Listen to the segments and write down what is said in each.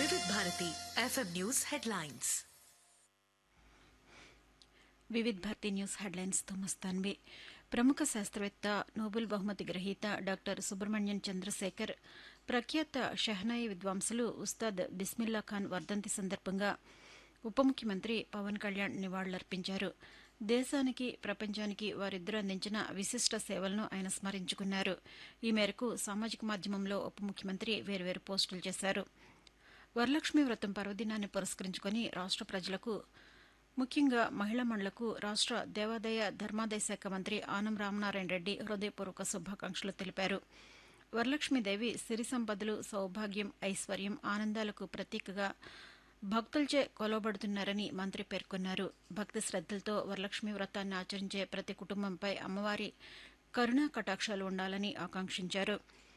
వివిధ Bharati FM news headlines Vividh Bharati news హెడ్లైన్స్తో మస్తాన్వి ప్రముఖ శాస్త్రవేత్త నోబెల్ బహుమతి గ్రహీత డాక్టర్ సుబ్రహ్మణ్యం చంద్రశేఖర్ ప్రఖ్యాత షహనాయి విద్వాంసులు ఉస్తాద్ బిస్మిల్లా ఖాన్ వర్ధంతి సందర్భంగా ఉప ముఖ్యమంత్రి పవన్ కళ్యాణ్ నివాళులర్పించారు దేశానికి ప్రపంచానికి వారిద్దరూ అందించిన విశిష్ట సేవలను ఆయన స్మరించుకున్నారు ఈ మేరకు సామాజిక మాధ్యమంలో ఉప ముఖ్యమంత్రి వేర్వేరు పోస్టులు చేశారు వరలక్ష్మి వ్రతం పర్వదినాన్ని పురస్కరించుకుని రాష్ట్ర ప్రజలకు ముఖ్యంగా మహిళా మండలకు రాష్ట్ర దేవాదాయ ధర్మాదాయ శాఖ మంత్రి ఆనం రామనారాయణ రెడ్డి హృదయపూర్వక శుభాకాంక్షలు తెలిపారు వరలక్ష్మీదేవి సిరి సంపదలు సౌభాగ్యం ఐశ్వర్యం ఆనందాలకు ప్రతీకగా భక్తులచే కొలవబడుతున్నారని మంత్రి పేర్కొన్నారు భక్తి శ్రద్దలతో వరలక్ష్మి వ్రతాన్ని ఆచరించే ప్రతి కుటుంబంపై అమ్మవారి కరుణా కటాక్షాలు ఉండాలని ఆకాంక్షించారు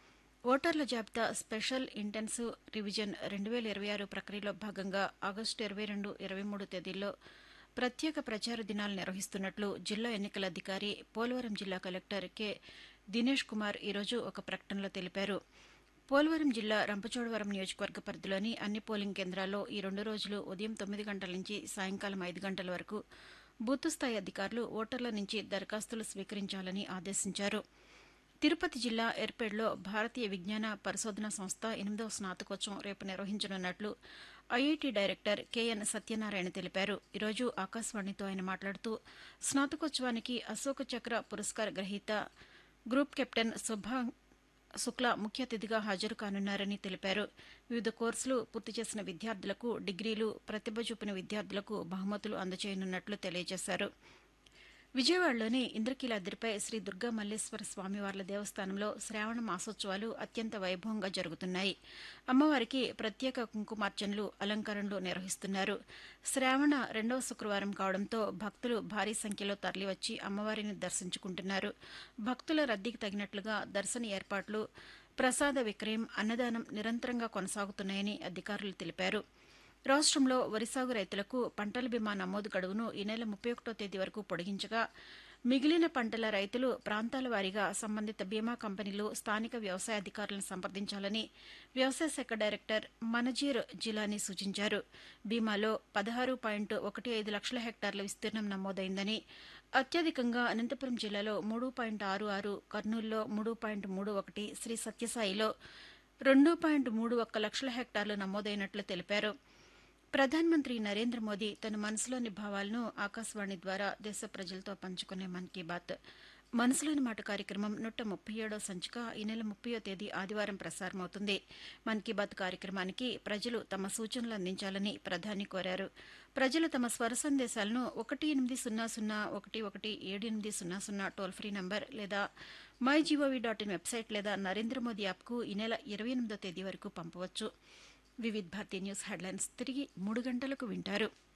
ఓటర్ల జాబితా స్పెషల్ ఇంటెన్సివ్ రివిజన్ రెండు వేల ఇరవై ఆరు ప్రక్రియలో భాగంగా ఆగస్టు ఇరవై రెండు ఇరవై మూడు తేదీల్లో ప్రత్యేక ప్రచార దినాలు నిర్వహిస్తున్నట్లు జిల్లా ఎన్నికల అధికారి పోలవరం జిల్లా కలెక్టర్ కె దినేష్ కుమార్ ఈరోజు ఒక ప్రకటనలో తెలిపారు పోలవరం జిల్లా రంపచోడవరం నియోజకవర్గ పరిధిలోని అన్ని పోలింగ్ కేంద్రాల్లో ఈ రెండు రోజులు ఉదయం తొమ్మిది గంటల నుంచి సాయంకాలం ఐదు గంటల వరకు బూత్ స్థాయి అధికారులు ఓటర్ల నుంచి దరఖాస్తులు స్వీకరించాలని ఆదేశించారు తిరుపతి జిల్లా ఎర్పేడ్లో భారతీయ విజ్ఞాన పరిశోధన సంస్థ ఎనిమిదవ స్నాతకోత్సవం రేపు నిర్వహించనున్నట్లు ఐఐటి డైరెక్టర్ కెఎన్ సత్యనారాయణ తెలిపారు ఈరోజు ఆకాశవాణితో ఆయన మాట్లాడుతూ స్నాతకోత్సవానికి అశోక చక్ర పురస్కార గ్రహీత గ్రూప్ కెప్టెన్ శుభా శుక్లా ముఖ్య అతిథిగా హాజరు కానున్నారని తెలిపారు వివిధ కోర్సులు పూర్తి చేసిన విద్యార్థులకు డిగ్రీలు ప్రతిభ చూపిన విద్యార్థులకు బహుమతులు అందజేయనున్నట్లు తెలియజేశారు విజయవాడలోని ఇంద్రకీలాద్రిపై శ్రీ దుర్గా మల్లేశ్వర స్వామివార్ల దేవస్థానంలో శ్రావణ మాసోత్సవాలు అత్యంత వైభవంగా జరుగుతున్నాయి అమ్మవారికి ప్రత్యేక కుంకుమార్చనలు అలంకరణలు నిర్వహిస్తున్నారు శ్రావణ రెండవ శుక్రవారం కావడంతో భక్తులు భారీ సంఖ్యలో తరలివచ్చి అమ్మవారిని దర్శించుకుంటున్నారు భక్తుల రద్దీకి తగినట్లుగా దర్శన ఏర్పాట్లు ప్రసాద విక్రయం అన్నదానం నిరంతరంగా కొనసాగుతున్నాయని అధికారులు తెలిపారు రాష్ట్రంలో వరి సాగు రైతులకు పంటల బీమా నమోదు గడువును ఈ నెల ముప్పై ఒకటో తేదీ వరకు పొడిగించగా మిగిలిన పంటల రైతులు ప్రాంతాల వారీగా సంబంధిత బీమా కంపెనీలు స్థానిక వ్యవసాయ అధికారులను సంప్రదించాలని వ్యవసాయ శాఖ డైరెక్టర్ మనజీర్ జిలానీ సూచించారు బీమాలో పదహారు పాయింట్ ఒకటి ఐదు లక్షల హెక్టార్ల విస్తీర్ణం నమోదైందని అత్యధికంగా అనంతపురం జిల్లాలో మూడు పాయింట్ ఆరు ఆరు కర్నూలులో మూడు పాయింట్ మూడు ఒకటి శ్రీ సత్యసాయిలో రెండు పాయింట్ మూడు ఒక్క లక్షల హెక్టార్లు నమోదైనట్లు తెలిపారు ప్రధానమంత్రి నరేంద్ర మోదీ తన మనసులోని భావాలను ఆకాశవాణి ద్వారా దేశ ప్రజలతో పంచుకునే మన్ కీ బాత్ మనసులోని మాట కార్యక్రమం నూట ముప్పై ఏడో సంచిక ఈ నెల ముప్పయో తేదీ ఆదివారం ప్రసారమవుతుంది మన్ కీ బాత్ కార్యక్రమానికి ప్రజలు తమ సూచనలు అందించాలని ప్రధాని కోరారు ప్రజలు తమ స్వర సందేశాలను ఒకటి ఎనిమిది సున్నా సున్నా ఒకటి ఒకటి ఏడు ఎనిమిది సున్నా సున్నా టోల్ ఫ్రీ నంబర్ లేదా my GOV dot in website లేదా నరేంద్ర మోదీ యాప్కు ఈ నెల ఇరవై ఎనిమిదో తేదీ వరకు పంపవచ్చు వివిధ్ భారతి న్యూస్ హెడ్లైన్స్ తిరిగి మూడు గంటలకు వింటారు